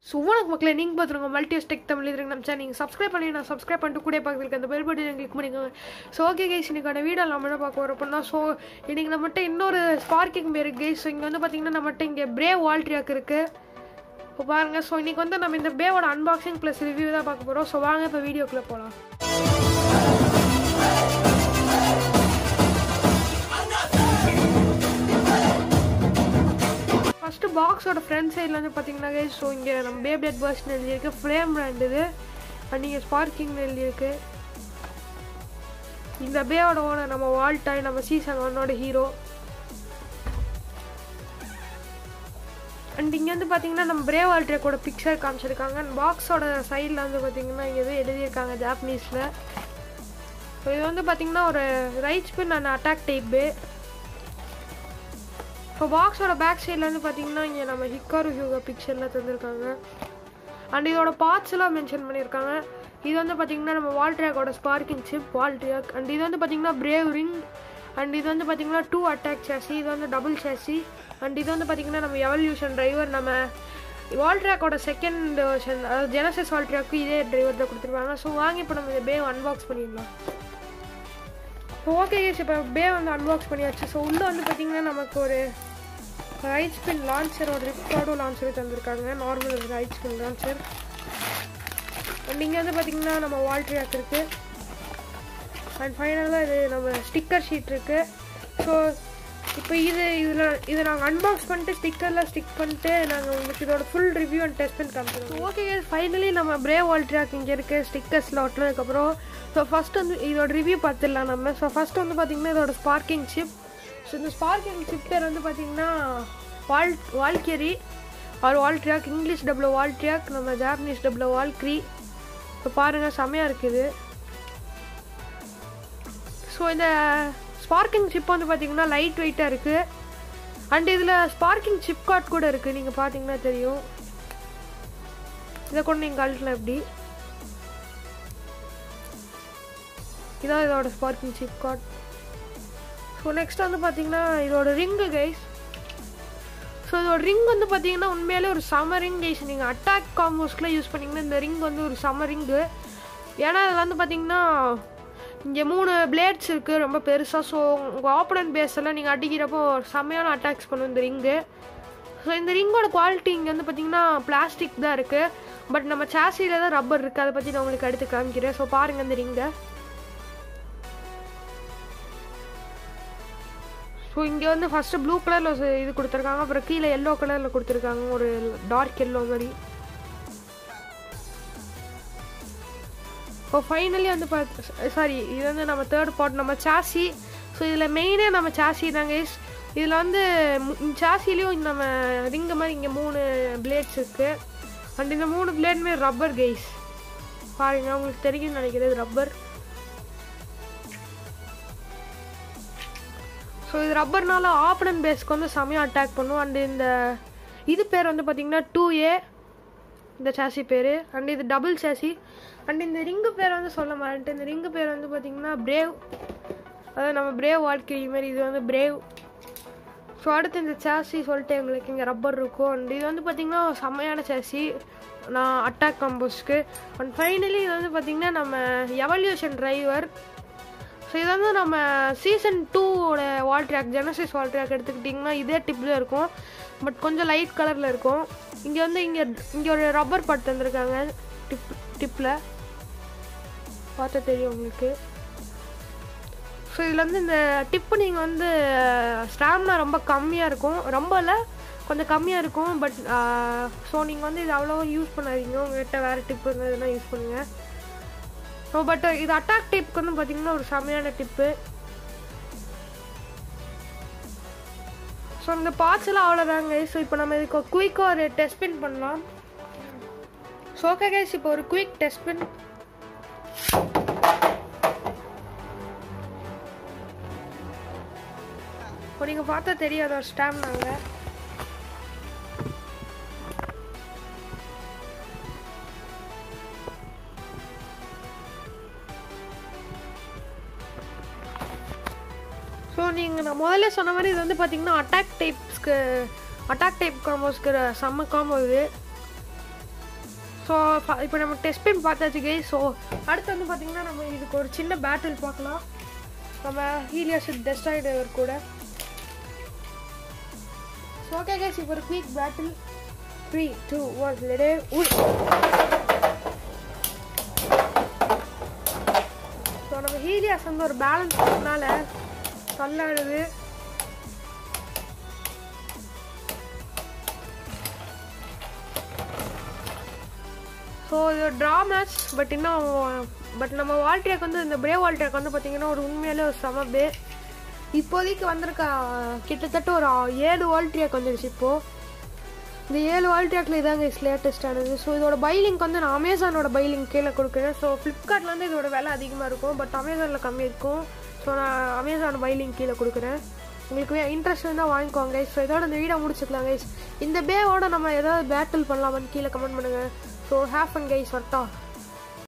so வணக்கம் மக்களே நீங்கள் பார்த்துருங்க மல்டிஎஸ் டெக் தமிழ் இதுக்கு நம்ம சேனல் நீங்கள் சப்ஸ்கிரைப் பண்ணி நான் சப்ஸ்கிரைப் பண்ணிட்டு கூட பார்க்குறதுக்கு அந்த பெல் பட்டன் கிளிக் பண்ணிக்கோங்க ஸோ ஓகே கைஸ் இன்னைக்கான வீடியோ நம்ம என்ன பார்க்க வரோம் அப்படின்னா ஸோ இன்னைக்கு நம்மகிட்ட இன்னொரு ஸ்பார்க்கிங் பேர் கைஸ் ஸோ இங்கே வந்து பார்த்தீங்கன்னா நம்மகிட்ட இங்கே பிரேவ் வால்ட்ரியாக் இருக்குது இப்போ பாருங்கள் ஸோ இன்னைக்கு வந்து நம்ம இந்த பேவோட அன்பாக்சிங் ப்ளஸ் ரிவ்யூ தான் பார்க்க போகிறோம் ஸோ வாங்க இப்போ வீடியோக்குள்ளே போகலாம் ஃபஸ்ட்டு பாக்ஸோட ஃப்ரண்ட் சைடில் வந்து பார்த்தீங்கன்னா கைஸ் ஸோ இங்கே நம்ம பேப்டேட் பர்ஸ்னு எழுதியிருக்கு ஃப்ளேம் பிராண்ட் இது அண்ட் இங்கே ஸ்பார்க்கிங்னு எழுதியிருக்கு இந்த பேவோட ஓனர் நம்ம வால்டாய் நம்ம சீசன் ஒன்னோட ஹீரோ அண்ட் இங்கே வந்து பார்த்தீங்கன்னா நம்ம பிரே வால்ட்ரேக்கோட பிக்சர் காமிச்சிருக்காங்க அண்ட் பாக்ஸோட சைடில் வந்து பார்த்தீங்கன்னா இங்கே எதுவும் எழுதியிருக்காங்க ஜாப்பனீஸில் ஸோ இது வந்து பார்த்தீங்கன்னா ஒரு right spin and attack type இப்போ பாக்ஸோட பேக் சைடில் வந்து பார்த்தீங்கன்னா இங்கே நம்ம ஹிக்காரு ஹியூகா பிக்சரில் தந்திருக்காங்க அண்ட் இதோட பார்ட்ஸ் எல்லாம் மென்ஷன் பண்ணியிருக்காங்க இது வந்து பார்த்தீங்கன்னா நம்ம வால்ட்ரியாக்கோட ஸ்பார்க்கிங் சிப் வால்ட்ரியாக் அண்ட் இது வந்து பார்த்தீங்கன்னா பிரேவ் ரிங் அண்ட் இது வந்து பார்த்தீங்கன்னா டூ அட்டாக் சேசி இது வந்து டபுள் சேசி அண்ட் இது வந்து பார்த்தீங்கன்னா நம்ம எவல்யூஷன் டிரைவர் நம்ம வால்ட்ராக்கோட செகண்ட் வெர்ஷன் அதாவது ஜெனசிஸ் வால்ட்ராக்கு இதே டிரைவர் தான் கொடுத்துருவாங்க ஸோ வாங்கி இப்போ நம்ம இந்த பே அன்பாக்ஸ் பண்ணிடலாம் ஓகே கேஸ் இப்போ பே வந்து அன்பாக்ஸ் பண்ணியாச்சு ஸோ உள்ளே வந்து பார்த்தீங்கன்னா நமக்கு ஒரு ரைட் ஸ்பின் லான்ச்சரோட ரிப்கார்டோ லான்ச்சர் தந்திருக்காங்க normal right spin launcher and இங்கே வந்து பார்த்தீங்கன்னா நம்ம வால்ட்ரியாக் இருக்குது அண்ட் ஃபைனலாக இது நம்ம ஸ்டிக்கர் ஷீட் இருக்குது ஸோ இப்போ இது இதில் இதை நாங்கள் அன்பாக்ஸ் பண்ணிட்டு ஸ்டிக்கரில் ஸ்டிக் பண்ணிட்டு நாங்கள் உங்களுக்கு இதோட ஃபுல் ரிவ்யூ அண்ட் டெஸ்ட் பண்ணி காமிச்சிருக்கோம் ஓகே ஃபைனலி நம்ம பிரே வால்ட்ராக் இங்கே இருக்குது ஸ்டிக்கர்ஸில் ஒட்டினதுக்கப்புறம் ஸோ ஃபஸ்ட் வந்து இதோட ரிவ்யூ பார்த்துடலாம் நம்ம ஸோ ஃபஸ்ட் வந்து பார்த்திங்கன்னா இதோட ஸ்பார்க்கிங் சிப் ஸோ இந்த ஸ்பார்க்கிங் சிப் பேர் வந்து பார்த்திங்கன்னா வால் Valkyrie or Valtryek English double Valtryek நம்ம ஜாப்பனீஸ் டபுள் வால்க்ரி இப்போ பாருங்கள் செமையாக இருக்குது ஸோ இந்த ஸ்பார்க்கிங் சிப் வந்து பார்த்தீங்கன்னா லைட் வெயிட்டாக இருக்குது அண்ட் இதில் ஸ்பார்க்கிங் சிப் கார்ட் கூட இருக்குது நீங்கள் பார்த்தீங்கன்னா தெரியும் இதை கொண்டு நீங்கள் கழட்டலாம் எப்படி இதான் இதோட sparking chip card so next வந்து பார்த்தீங்கன்னா இதோட ரிங்கு கைஸ் ஸோ இதோட ரிங் வந்து பார்த்தீங்கன்னா உண்மையிலே ஒரு சம ரிங் கைஸ் நீங்கள் அட்டாக் காம்போஸ்க்குலாம் யூஸ் பண்ணிங்கன்னா இந்த ரிங் வந்து ஒரு சம ரிங்கு ஏன்னா இதில் வந்து பார்த்தீங்கன்னா இங்கே மூணு பிளேட்ஸ் இருக்குது ரொம்ப பெருசாக ஸோ உங்கள் ஆப்பனன் பேஸ் எல்லாம் நீங்கள் அடிக்கிறப்போ செம்மையான அட்டாக்ஸ் பண்ணும் இந்த ரிங்கு ஸோ இந்த ரிங்கோட குவாலிட்டி இங்கே வந்து பார்த்தீங்கன்னா பிளாஸ்டிக் தான் இருக்குது பட் நம்ம சாசியில் தான் ரப்பர் இருக்குது அதை பற்றி நான் உங்களுக்கு எடுத்து காமிக்கிறேன் ஸோ பாருங்கள் இந்த ரிங்கை ஸோ இங்கே வந்து ஃபஸ்ட்டு ப்ளூ கலரில் இது கொடுத்துருக்காங்க அப்புறம் கீழே எல்லோ கலரில் கொடுத்துருக்காங்க ஒரு டார்க் எல்லோ மாதிரி இப்போ ஃபைனலி வந்து பார்த்து சாரி இது வந்து நம்ம தேர்ட் பார்ட் நம்ம சாசி ஸோ இதில் மெயினே நம்ம சாசி தாங்க கைஸ் இதில் வந்து சாசிலையும் நம்ம ரிங்கு மாதிரி இங்கே மூணு பிளேட்ஸ் இருக்குது அண்ட் இந்த மூணு பிளேடுமே ரப்பர் கைஸ் பாருங்க உங்களுக்கு தெரியும்னு நினைக்கிறது ரப்பர் ஸோ இது ரப்பர்னால ஆப்பனன் பேஸ்க்கு வந்து செமையாக அட்டாக் பண்ணும் அண்ட் இந்த இது பேர் வந்து பார்த்திங்கன்னா டூ ஏ இந்த சாசி பேர் அண்ட் இது டபுள் சாசி அண்ட் இந்த ரிங்கு பேர் வந்து சொல்ல மாட்டேன் இந்த ரிங்கு பேர் வந்து பார்த்திங்கன்னா பிரேவ் அதாவது நம்ம பிரேவ் வாழ்க்கை மாதிரி இது வந்து பிரேவ் ஸோ அடுத்து இந்த சாசி சொல்லிட்டு எங்களுக்கு இங்கே ரப்பர் இருக்கும் அண்ட் இது வந்து பார்த்திங்கன்னா செம்மையான சாசி நான் அட்டாக் கம்போஸ்க்கு அண்ட் ஃபைனலி இது வந்து பார்த்திங்கன்னா நம்ம எவல்யூஷன் டிரைவர் ஸோ இது வந்து நம்ம சீசன் டூவோட Valtryek Genesis Valtryek எடுத்துக்கிட்டிங்கன்னா இதே டிப்பில் இருக்கும் பட் கொஞ்சம் லைட் கலரில் இருக்கும் இங்கே வந்து இங்கே இங்கே ஒரு ரப்பர் பட் தந்திருக்காங்க டிப் டிப்பில் பார்த்தா தெரியும் உங்களுக்கு ஸோ இதில் வந்து இந்த டிப்பு நீங்கள் வந்து ஸ்டாம்னா ரொம்ப கம்மியாக இருக்கும் ரொம்ப இல்லை கொஞ்சம் கம்மியாக இருக்கும் பட் ஸோ நீங்கள் வந்து இது அவ்வளோவா யூஸ் பண்ணாதீங்க உங்கள்கிட்ட வேறு டிப்பு இருந்ததுன்னா யூஸ் பண்ணுங்கள் ஸோ பட் இது அட்டாக் டிப்புக்கு வந்து பார்த்தீங்கன்னா ஒரு செம்மையான டிப்பு ஸோ இந்த பார்ட்ஸ் எல்லாம் அவ்வளோதாங்க ஸோ இப்போ நம்ம இதுக்கு குயிக்காக ஒரு டெஸ்ட் பின் பண்ணலாம் ஸோ ஓகே கைஸ் இப்போ ஒரு குயிக் டெஸ்ட் பின் இப்போ நீங்கள் பார்த்தா தெரியாத ஒரு ஸ்டாம் நாங்கள் ஸோ நீங்கள் நான் முதல்ல சொன்ன மாதிரி இது வந்து பார்த்தீங்கன்னா அட்டாக் டைப்ஸ்க்கு அட்டாக் டைப் காம்போஸ்க்கு செம்ம காம்போ இது ஸோ இப்போ நம்ம டெஸ்ட் பண்ணி பார்த்தாச்சு கை ஸோ அடுத்து வந்து பார்த்தீங்கன்னா நம்ம இதுக்கு ஒரு சின்ன பேட்டில் பார்க்கலாம் நம்ம ஹீலியஸ் டெஸ்டாய்டர் கூட ஸோ ஓகே கைஸ் இப்போ ஒரு quick battle three two one லெடே உள் ஸோ நம்ம ஹீலியாஸ் வந்து ஒரு பேலன்ஸ் பண்ணனால தள்ளாடுது ஸோ இது ட்ரா மேட்ச் பட் இன்னும் பட் நம்ம வால்ட்ரியாக் வந்து இந்த பிரே வால்ட்ரியாக் வந்து பார்த்தீங்கன்னா ஒரு உண்மையிலே ஒரு செம பே இப்போதைக்கு வந்திருக்க கிட்டத்தட்ட ஒரு ஏழு வால்ட்ரியாக் வந்துருச்சு இப்போது இந்த ஏழு வால்ட்ரியாக்ல இதாங்க இஸ் லேட்டஸ்ட் ஆனது ஸோ இதோட பைலிங்க் வந்து நான் அமேசானோட பைலிங் கீழே கொடுக்குறேன் ஸோ ஃப்ளிப்கார்ட்டில் வந்து இதோட விலை அதிகமாக இருக்கும் பட் அமேசானில் கம்மி இருக்கும் ஸோ நான் அமேசான் பைலிங் கீழே கொடுக்குறேன் உங்களுக்கு இன்ட்ரெஸ்ட் இருந்தால் வாங்கிக்கோங்க கைஸ் ஸோ இதோட இந்த வீடியோ முடிச்சுக்கலாம் கைஸ் இந்த பேவோட நம்ம ஏதாவது பேட்டில் பண்ணலாமான்னு கீழே கமெண்ட் பண்ணுங்கள் ஸோ ஹேஃப் அண்ட் கைஸ் வரட்டா